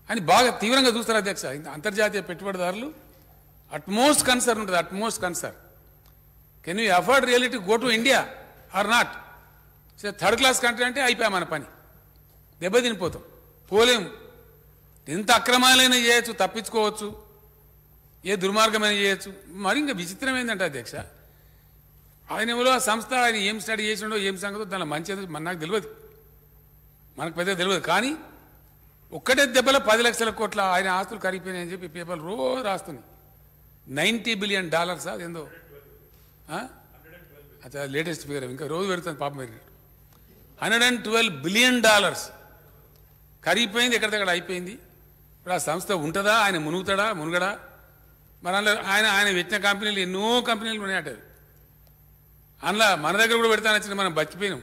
అని బాగా తీవ్రంగా చూస్తారు అధ్యక్ష ఇంత అంతర్జాతీయ పెట్టుబడిదారులు అట్మోస్ట్ కన్సర్న్ ఉంటుంది utmost concern can you afford reality go to India or not so third class country అంటే అయిపోయా మన పని దెబ్బతినిపోతాం పోలేము ఎంత అక్రమాలైనా చేయొచ్చు తప్పించుకోవచ్చు ఏ దుర్మార్గమైన చేయొచ్చు మరి ఇంకా విచిత్రం ఏంటంటే అధ్యక్ష ఆయన ఎవరో ఆ సంస్థ ఆయన ఏం స్టడీ చేసిండో ఏం సంగతో దానిలో మంచి ఏదో మన నాకు తెలియదు మనకు పెద్ద తెలియదు కానీ ఒక్కటే దెబ్బలో పది లక్షల కోట్ల ఆయన ఆస్తులు కరిగిపోయినాయని చెప్పి పేపర్లు రోజు రాస్తున్నాయి నైంటీ బిలియన్ డాలర్స్ అదేందో అచ్చా లేటెస్ట్ ఫిగర్ ఇంకా రోజు పెడుతుంది పాపం పెరిగి hundred and twelve billion dollars కరిగిపోయింది ఎక్కడిదక్కడ అయిపోయింది ఇప్పుడు ఆ సంస్థ ఉంటుందా ఆయన మునుగుతాడా మునుగడా మరి అందులో ఆయన ఆయన పెట్టిన కంపెనీలు ఎన్నో కంపెనీలు ఉన్నాయట అందులో మన దగ్గర కూడా పెడతానొచ్చింది మనం బతికిపోయినాం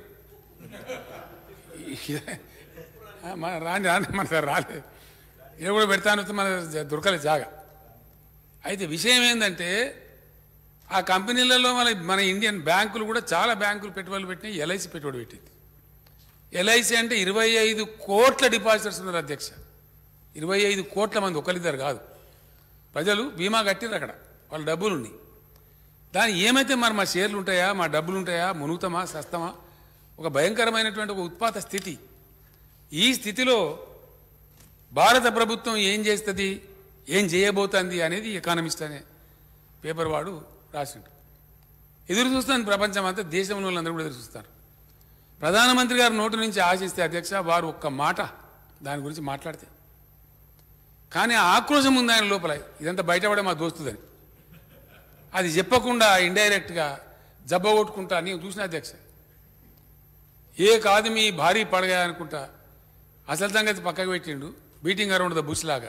ఆ, మన రాని రాని మన దగ్గర రాలేదు ఇది కూడా పెడతాను మన దొరకలేదు జాగా అయితే విషయం ఏంటంటే ఆ కంపెనీలలో మన మన ఇండియన్ బ్యాంకులు కూడా చాలా బ్యాంకులు పెట్టుబడులు పెట్టినాయి ఎల్ఐసి పెట్టుబడి పెట్టింది ఎల్ఐసి అంటే ఇరవై ఐదు కోట్ల డిపాజిటర్స్ ఉన్నారు అధ్యక్ష ఇరవై ఐదు కోట్ల మంది ఒకరిద్దరు కాదు ప్రజలు బీమా కట్టిరు అక్కడ వాళ్ళ డబ్బులు ఉన్నాయి దాని ఏమైతే మరి మా షేర్లు ఉంటాయా మా డబ్బులు ఉంటాయా మునుగుతామా సస్తమా ఒక భయంకరమైనటువంటి ఒక ఉత్పాత స్థితి ఈ స్థితిలో భారత ప్రభుత్వం ఏం చేస్తుంది ఏం చేయబోతుంది అనేది ఎకానమిస్ట్ అనే పేపర్ వాడు రాసిండు ఎదురు చూస్తుంది ప్రపంచం అంతా దేశంలో వాళ్ళందరూ కూడా ఎదురు చూస్తారు ప్రధానమంత్రి గారు నోటి నుంచి ఆశిస్తే అధ్యక్ష వారు ఒక్క మాట దాని గురించి మాట్లాడితే కానీ ఆ ఆక్రోశం ఉంది ఆయన లోపల ఇదంతా బయటపడే మా దోస్తుదని అది చెప్పకుండా ఇండైరెక్ట్గా జబ్బ కొట్టుకుంటా నేను చూసిన అధ్యక్ష ఏ కాదు మీ భారీ పడగా అనుకుంటా అసలు సంగతి పక్కకు పెట్టిండు బీటింగ్ అరౌండ్ ద బుష్ లాగా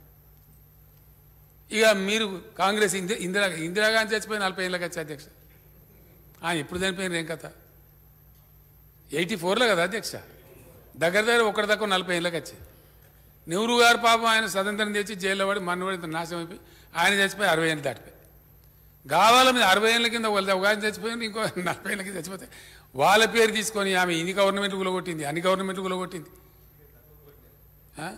ఇక మీరు కాంగ్రెస్ ఇంది ఇందిరా ఇందిరాగాంధీ చచ్చిపోయి నలభై ఏళ్ళకి వచ్చి అధ్యక్ష ఆయన ఎప్పుడు చనిపోయినారు ఏం కథ ఎయిటీ ఫోర్లో కదా అధ్యక్ష దగ్గర దగ్గర ఒకటి తక్కువ నలభై ఏళ్ళకి వచ్చి నెహ్రూ గారు పాపం ఆయన స్వతంత్రం తెచ్చి జైల్లో పడి మన్నవాడి నాశనం అయిపోయి ఆయన చచ్చిపోయి అరవై ఏళ్ళు దాటిపోయి గావాల మీద అరవై ఏళ్ళ కింద వాళ్ళ ఒక ఆయన చచ్చిపోయింది ఇంకో నలభై ఏళ్ళ కింద చచ్చిపోతే వాళ్ళ పేరు తీసుకొని ఆమె ఇన్ని గవర్నమెంట్ కొట్టింది అన్ని గవర్నమెంట్ కొట్టింది ఆ?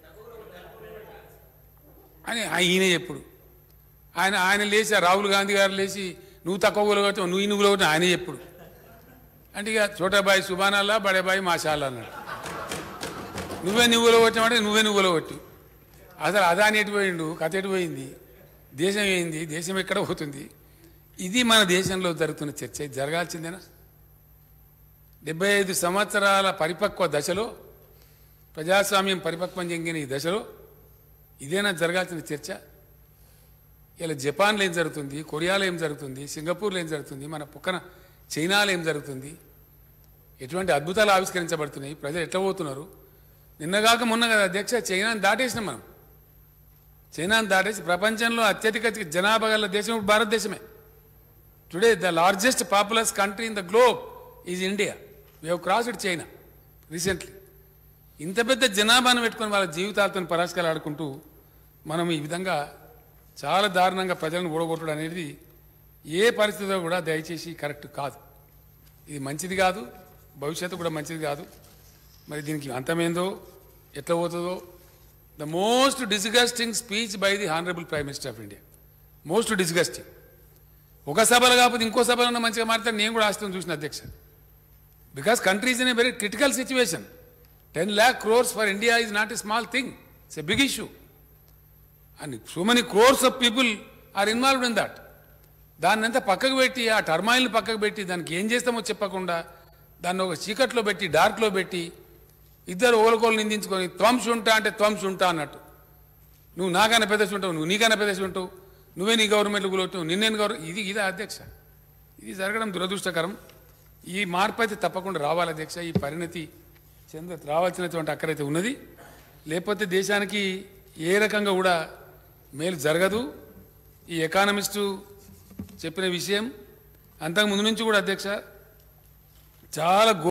అని ఈయన ఎప్పుడు ఆయన ఆయన లేచి ఆ రాహుల్ గాంధీ గారు లేచి నువ్వు తక్కువ కూలగొట్టావు నువ్వు ఇన్ని కూలగొట్టావు ఆయనే ఎప్పుడు అంటే ఇక చోటాబాయి సుబానాల్లా బడేబాయి మాషాల్లా అన్నాడు నువ్వే నువ్వులో కొట్టామంటే నువ్వే నువ్వులో కొట్టి అసలు అదాని ఎటు పోయిండు కథ ఎటు పోయింది దేశం ఏంది దేశం ఎక్కడ పోతుంది ఇది మన దేశంలో జరుగుతున్న చర్చ ఇది జరగాల్సిందేనా డెబ్బై ఐదు సంవత్సరాల పరిపక్వ దశలో ప్రజాస్వామ్యం పరిపక్వం చెందిన ఈ దశలో ఇదేనా జరగాల్సిన చర్చ ఇలా జపాన్లో ఏం జరుగుతుంది కొరియాలో ఏం జరుగుతుంది సింగపూర్లో ఏం జరుగుతుంది మన పక్కన చైనాలో ఏం జరుగుతుంది ఎటువంటి అద్భుతాలు ఆవిష్కరించబడుతున్నాయి ప్రజలు ఎట్లా పోతున్నారు నిన్నగాక మొన్న కదా అధ్యక్ష చైనాని దాటేసినాం మనం చైనాని దాటేసి ప్రపంచంలో అత్యధిక జనాభా గల దేశం ఇప్పుడు భారతదేశమే today the largest populous country in the globe is India we have crossed China recently ఇంత పెద్ద జనాభాను పెట్టుకొని వాళ్ళ జీవితాలతో పరాస్కాలు ఆడుకుంటూ మనం ఈ విధంగా చాలా దారుణంగా ప్రజలను ఓడగొట్టడం అనేది ఏ పరిస్థితిలో కూడా దయచేసి కరెక్ట్ కాదు ఇది మంచిది కాదు భవిష్యత్తు కూడా మంచిది కాదు మరి దీనికి అంతమేందో ఎట్లా పోతుందో the most disgusting speech by the honourable prime minister of India most disgusting ఒక సభలో కాకపోతే ఇంకో సభలో మంచిగా మాట్లాడి నేను కూడా ఆస్తిని చూసిన అధ్యక్ష because countries in a very critical situation ten lakh crores for India is not a small thing it's a big issue and so many crores of people are involved in that దాన్ని అంతా పక్కకు పెట్టి ఆ టర్మాయిల్ని పక్కకు పెట్టి దానికి ఏం చేస్తామో చెప్పకుండా దాన్ని ఒక చీకట్లో పెట్టి డార్క్లో పెట్టి ఇద్దరు ఓలకోలు నిందించుకొని త్వంశ ఉంటా అంటే త్వంశ ఉంటా అన్నట్టు నువ్వు నాకన్నా పెద్దసి ఉంటావు నువ్వు నీకన్నా పెద్దసి ఉంటావు నువ్వే నీ గవర్నమెంట్ గురవుతావు నిన్నేను గౌరవ ఇది ఇదే అధ్యక్ష ఇది జరగడం దురదృష్టకరం ఈ మార్పు అయితే తప్పకుండా రావాలి అధ్యక్ష ఈ పరిణతి చెంద రావాల్సినటువంటి అక్కడైతే ఉన్నది లేకపోతే దేశానికి ఏ రకంగా కూడా మేలు జరగదు ఈ ఎకానమిస్టు చెప్పిన విషయం అంతకు ముందు నుంచి కూడా అధ్యక్ష చాలా గో